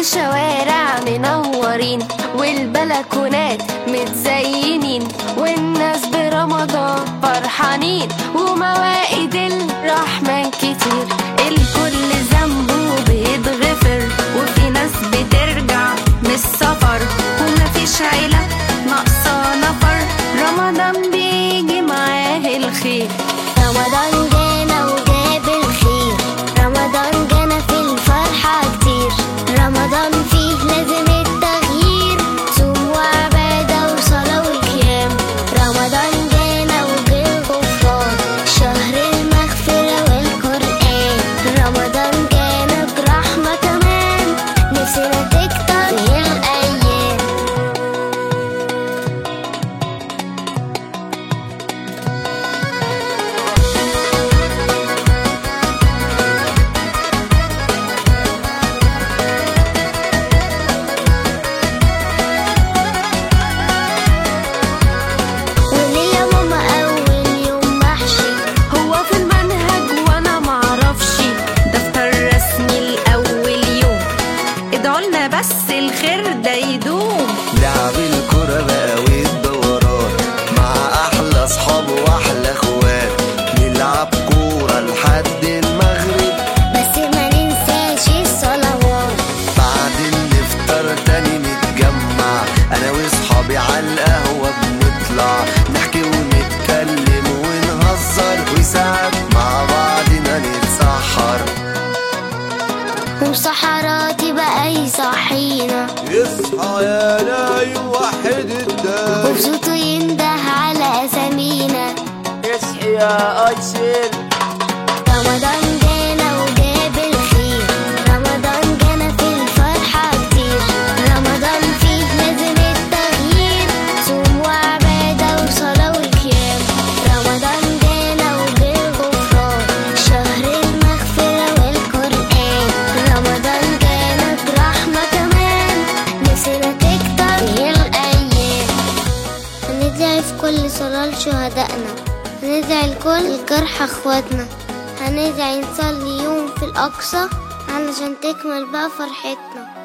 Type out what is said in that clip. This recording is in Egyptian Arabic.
والشوارع منورين والبلكونات متزينين والناس برمضان فرحانين وموائد الرحمن كتير الكل ذنبه بيتغفر وفي ناس بترجع من السفر ومفيش عيلة ناقصة نفر رمضان بيجي معاه الخير رمضان جانا وجاب الخير رمضان جانا في الفرحة كتير رمضان فيه لازم التغيير صوم وعبادة وصلاة وقيام رمضان جانا وجه غفران شهر المغفرة والقرآن رمضان جانا برحمة كمان نفسنا تكتر هي الأيام وليا ماما أول يوم محشي هو في المنهج وانا معرفش دفتر رسمي الاول يوم ادعولنا بس الخير ده يدوم لعب الكرة بقى والدوران مع أحلى أصحاب وأحلى إخوات نلعب كورة لحد المغرب بس ما ننساش الصلوات بعد الإفطار تاني نتجمع أنا وأصحابي على القهوة بنطلع نحكي ونتكلم ونهزر وساعات مع بعضنا نتسحر وسحراتي بقى يصحينا يصحى يا نايم وحد الدار وبصوته ينده على أسامينا اصحي يا أيسر رمضان جانا وجاب الخير رمضان جانا في الفرحة كتير رمضان فيه لازم التغيير صوم وعبادة وصلاة وقيام رمضان جانا وجه غفران شهر المغفرة والقرآن رمضان جانا برحمة كمان نفسنا تكتر هي الأيام هندعي في كل صلاة لشهدائنا هندعي لكل الجرحى اخواتنا هندعي نصلي يوم في الأقصى علشان تكمل بقى فرحتنا